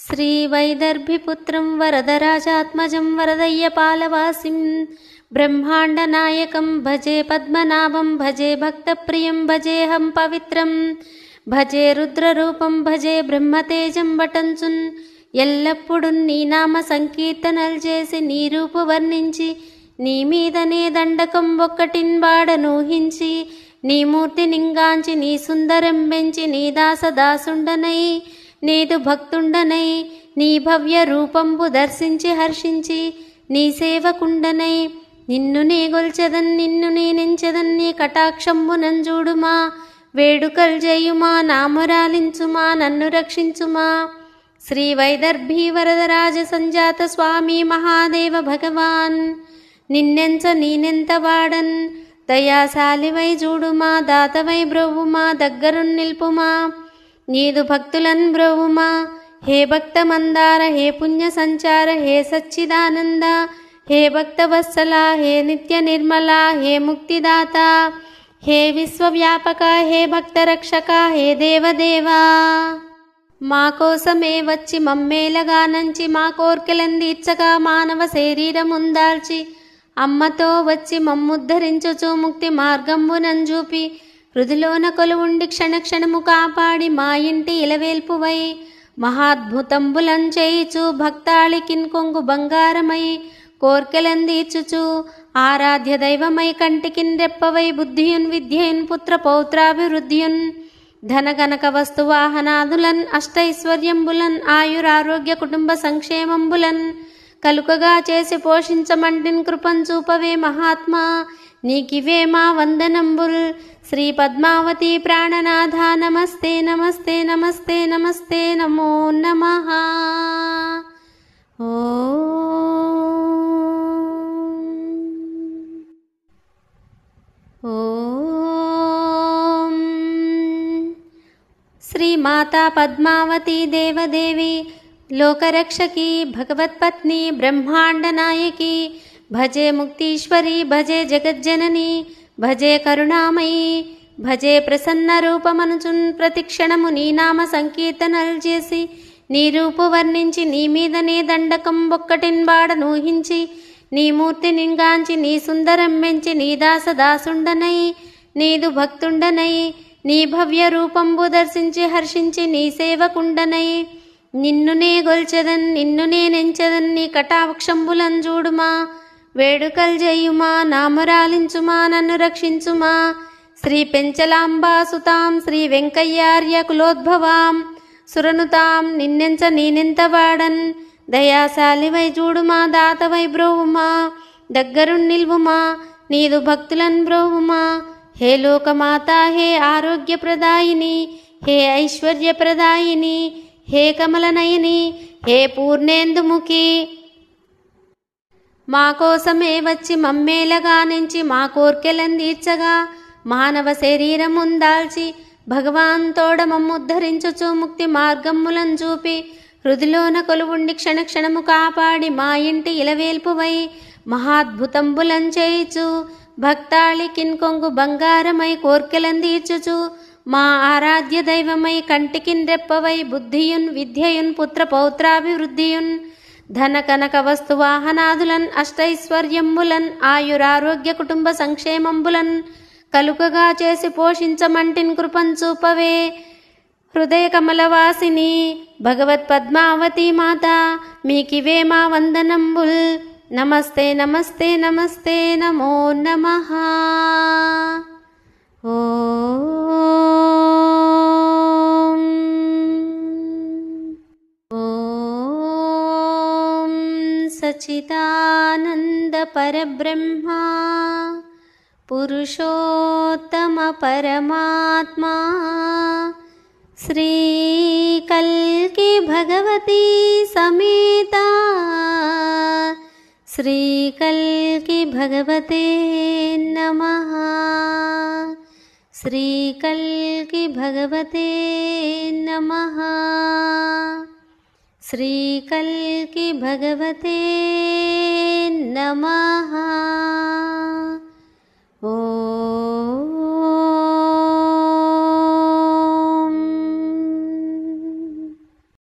श्रीवैदर्भिपुत्रं वरदराजात्मजं वरदय्यपालवासिं ब्रह्माण्डनायकं भजे पद्मनाभं भजे भक्तप्रियं भजेऽहं पवित्रं భజే రుద్రరూపం భజే బ్రహ్మతేజం వటంచున్ ఎల్లప్పుడూ నీ నామ సంకీర్తనలు చేసి నీ రూపు వర్ణించి నీ మీదనే దండకం ఒక్కటిన్ వాడనూహించి నీ మూర్తి నింగాంచి నీ సుందరం పెంచి నీ దాస దాసుండనై నీదు భక్తుండనై నీ భవ్య రూపంబు దర్శించి హర్షించి నీ సేవకుండనై నిన్ను నీ గొల్చెదన్ నిన్ను నీ నించెదన్ నీ కటాక్షంబు నంజూడుమా వేడుకల్ చేయుమా నామురాలించుమా నన్ను రక్షించుమా శ్రీ వైదర్భీ వరదరాజ సంజాత స్వామి మహాదేవ భగవాన్ నిన్నెంచ నీనెంత వాడన్ దయాశాలివై చూడుమా దాతవై బ్రోవుమా దగ్గరున్ నిల్పుమా నీదు భక్తులన్ బ్రోవుమా హే భక్త మందార హే పుణ్య సంచార హే సచ్చిదానంద హే భక్త వత్సల హే నిత్య నిర్మల హే ముక్తిదాత హే విశ్వవ్యాపక హే భక్త రక్షక హే దేవదేవా మా కోసమే వచ్చి మమ్మేలగానంచి మా కోర్కెలందీర్చగా మానవ శరీరముందాల్చి అమ్మతో వచ్చి మమ్ముద్ధరించుచు ముక్తి మార్గంబునంజూపి హృదిలోన కొలువుండి క్షణక్షణము కాపాడి మా ఇంటి ఇలవేల్పువై మహాద్భుతంబులం చేయిచు భక్తాళికిన్ కొంగు బంగారమై కోర్కెలందీర్చుచు ఆరాధ్య దైవమై కంటికిన్ రెప్పవై బుద్ధియున్ విద్యయున్ పుత్ర పౌత్రాభివృద్ధియున్ ధన గనక వస్తు వాహనాదులన్ అష్టైశ్వర్యంబులన్ ఆయురారోగ్య కుటుంబ సంక్షేమంబులన్ కలుకగా చేసి పోషించమంటిన్ కృపం చూపవే మహాత్మా నీకివే మా వందనంబుల్ శ్రీ పద్మావతి ప్రాణనాథ నమస్తే నమస్తే నమస్తే నమస్తే నమో నమః ఓం శ్రీమాతా పద్మావతి దేవదేవి లోకరక్షకి భగవత్పత్ని బ్రహ్మాండనాయకి భజే ముక్తీశ్వరి భజే జగజ్జనని భజే కరుణామయి భజే ప్రసన్న రూపమనుచున్ ప్రతిక్షణము నీ నామ సంకీర్తనలు చేసి నీ రూపు వర్ణించి నీ మీదనే దండకం ఒక్కటిన్ వాడనూహించి నీ మూర్తి నింగాంచి నీ సుందరం మెంచి నీ దాస దాసుండనై నీదు భక్తుండనై నీ భవ్య రూపంబు దర్శించి హర్షించి నీ సేవకుండనై నిన్నునే గొల్చెదన్ నిన్నునే నెంచెదన్ నీ కటాక్షంబులం చూడుమా వేడుకల్ చేయుమా నామరాలించుమా నన్ను రక్షించుమా శ్రీ పెంచలాంబాసుతాం శ్రీ వెంకయ్యార్య కులోద్భవాం సురనుతాం నిన్నెంచ నీనెంత వాడన్ దయాశాలివై చూడుమా దాతవై బ్రోవుమా దగ్గరు నిల్వుమా నీదు భక్తులన్ బ్రోవుమా హే లోకమాత హే ఆరోగ్యప్రదాయిని హే ఐశ్వర్యప్రదాయిని హే కమలనయని హే పూర్ణేందుముఖి మా కోసమే వచ్చి మమ్మేలగా నుంచి మా కోర్కెలందీర్చగా మానవ శరీరముందాల్చి భగవాన్ తోడ మమ్ముద్ధరించుచు ముక్తి మార్గమ్ములం చూపి హృదిలోన కొలువుండి క్షణక్షణము కాపాడి మా ఇంటి ఇలవేల్పువై మహాద్భుతంబులం చేయిచు భక్తాళికిన్ కొంగు బంగారమై కోర్కెలందీర్చుచు మా ఆరాధ్య దైవమై కంటికిన్ రెప్పవై బుద్ధియున్ విద్యయున్ పుత్ర పౌత్రాభివృద్ధియున్ ధన కనక వస్తు వాహనాదులన్ అష్టైశ్వర్యంబులన్ ఆయురారోగ్య కుటుంబ సంక్షేమంబులన్ కలుకగా చేసి పోషించమంటిన్ కృపం చూపవే హృదయ కమలవాసిని భగవత్ పద్మావతి మాత మీకివే మా వందనంబుల్ నమస్తే నమస్తే నమస్తే నమో నమః ఓం ఓం సచిదానంద పరబ్రహ్మా పురుషోత్తమ పరమాత్మా శ్రీకల్కి భగవతి సమేత శ్రీకల్కి భగవతే నమః శ్రీకల్కి భగవతే నమః శ్రీకల్కి భగవతే